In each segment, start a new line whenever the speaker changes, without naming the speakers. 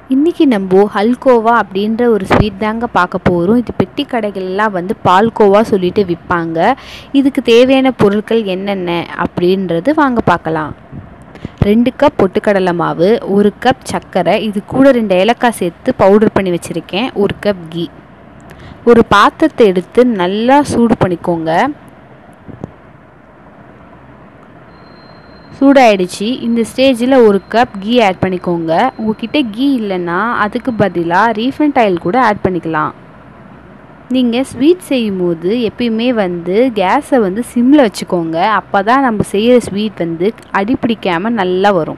இன்றைக்கி நம்ம ஹல்கோவா அப்படின்ற ஒரு ஸ்வீட் தாங்க பார்க்க போகிறோம் இது பெட்டி கடைகள்லாம் வந்து பால்கோவா சொல்லிட்டு விற்பாங்க இதுக்கு தேவையான பொருட்கள் என்னென்ன அப்படின்றது வாங்க பார்க்கலாம் ரெண்டு கப் பொட்டுக்கடலை மாவு ஒரு கப் சர்க்கரை இது கூட ரெண்டு ஏலக்காய் சேர்த்து பவுடர் பண்ணி வச்சுருக்கேன் ஒரு கப் கீ ஒரு பாத்திரத்தை எடுத்து நல்லா சூடு பண்ணிக்கோங்க சூடாயிடுச்சு இந்த ஸ்டேஜில் ஒரு கப் கீ ஆட் பண்ணிக்கோங்க உங்ககிட்ட கீ இல்லைன்னா அதுக்கு பதிலாக ரீஃபண்ட் ஆயில் கூட ஆட் பண்ணிக்கலாம் நீங்கள் ஸ்வீட் செய்யும் போது எப்பயுமே வந்து கேஸை வந்து சிம்மில் வச்சுக்கோங்க அப்போ தான் நம்ம செய்கிற ஸ்வீட் வந்து அடிப்பிடிக்காமல் நல்லா வரும்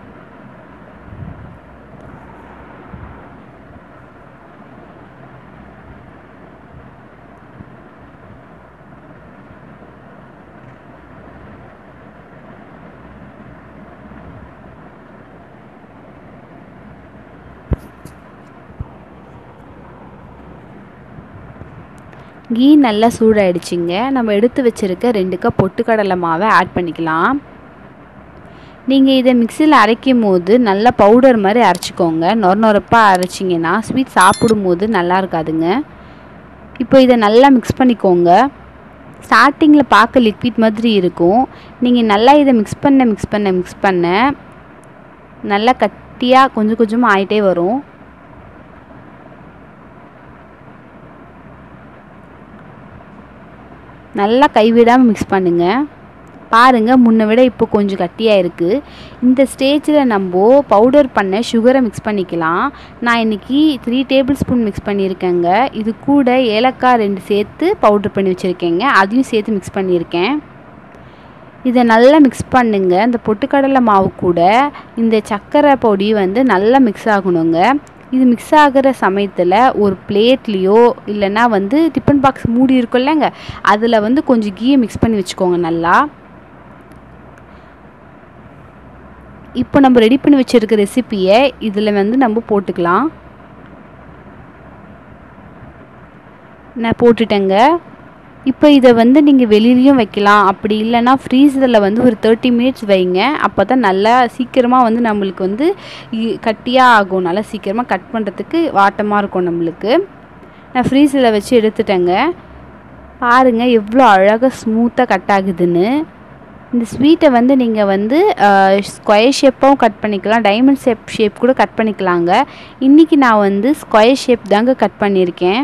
கீ நல்லா சூடாயிடுச்சுங்க நம்ம எடுத்து வச்சுருக்க ரெண்டு கப் பொட்டுக்கடலை மாவை ஆட் பண்ணிக்கலாம் நீங்கள் இதை மிக்சியில் அரைக்கும் போது நல்லா பவுடர் மாதிரி அரைச்சிக்கோங்க நொர நொரப்பாக அரைச்சிங்கன்னா ஸ்வீட் சாப்பிடும் போது நல்லா இருக்காதுங்க இப்போ இதை நல்லா மிக்ஸ் பண்ணிக்கோங்க ஸ்டார்டிங்கில் பார்க்க லிக்விட் மாதிரி இருக்கும் நீங்கள் நல்லா இதை மிக்ஸ் பண்ண மிக்ஸ் பண்ண மிக்ஸ் பண்ண நல்லா கட்டியாக கொஞ்சம் கொஞ்சமாக ஆகிட்டே வரும் நல்லா கைவிடாமல் மிக்ஸ் பண்ணுங்கள் பாருங்கள் முன்னை விட இப்போ கொஞ்சம் கட்டியாக இருக்குது இந்த ஸ்டேஜில் நம்ம பவுடர் பண்ண சுகரை மிக்ஸ் பண்ணிக்கலாம் நான் இன்றைக்கி த்ரீ டேபிள் ஸ்பூன் மிக்ஸ் பண்ணியிருக்கேங்க இது கூட ஏலக்காய் ரெண்டு சேர்த்து பவுடர் பண்ணி வச்சுருக்கேங்க அதையும் சேர்த்து மிக்ஸ் பண்ணியிருக்கேன் இதை நல்லா மிக்ஸ் பண்ணுங்க இந்த பொட்டுக்கடலை மாவு கூட இந்த சர்க்கரை பொடி வந்து நல்லா மிக்ஸ் ஆகணுங்க இது மிக்ஸ் ஆகிற சமயத்தில் ஒரு பிளேட்லேயோ இல்லைன்னா வந்து டிஃபன் பாக்ஸ் மூடி இருக்கும்லங்க அதில் வந்து கொஞ்சம் கீயை மிக்ஸ் பண்ணி வச்சுக்கோங்க நல்லா இப்போ நம்ம ரெடி பண்ணி வச்சுருக்க ரெசிப்பியை இதில் வந்து நம்ம போட்டுக்கலாம் நான் போட்டுட்டேங்க இப்போ இதை வந்து நீங்கள் வெளியிலையும் வைக்கலாம் அப்படி இல்லைன்னா ஃப்ரீசரில் வந்து ஒரு தேர்ட்டி மினிட்ஸ் வைங்க அப்போ தான் நல்லா சீக்கிரமாக வந்து நம்மளுக்கு வந்து கட்டியாக ஆகும் நல்லா சீக்கிரமாக கட் பண்ணுறதுக்கு வாட்டமாக இருக்கும் நம்மளுக்கு நான் ஃப்ரீசரில் வச்சு எடுத்துட்டேங்க பாருங்கள் எவ்வளோ அழகாக ஸ்மூத்தாக கட் ஆகுதுன்னு இந்த ஸ்வீட்டை வந்து நீங்கள் வந்து ஸ்கொயர் ஷேப்பாகவும் கட் பண்ணிக்கலாம் டைமண்ட் ஷேப் ஷேப் கூட கட் பண்ணிக்கலாங்க இன்றைக்கி நான் வந்து ஸ்கொயர் ஷேப் தாங்க கட் பண்ணியிருக்கேன்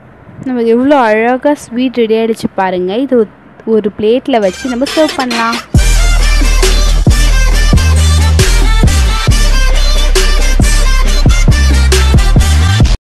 நம்ம எவ்வளோ அழகாக ஸ்வீட் ரெடி ஆகிடுச்சு பாருங்கள் இது ஒரு பிளேட்டில் வச்சு நம்ம சர்வ் பண்ணலாம்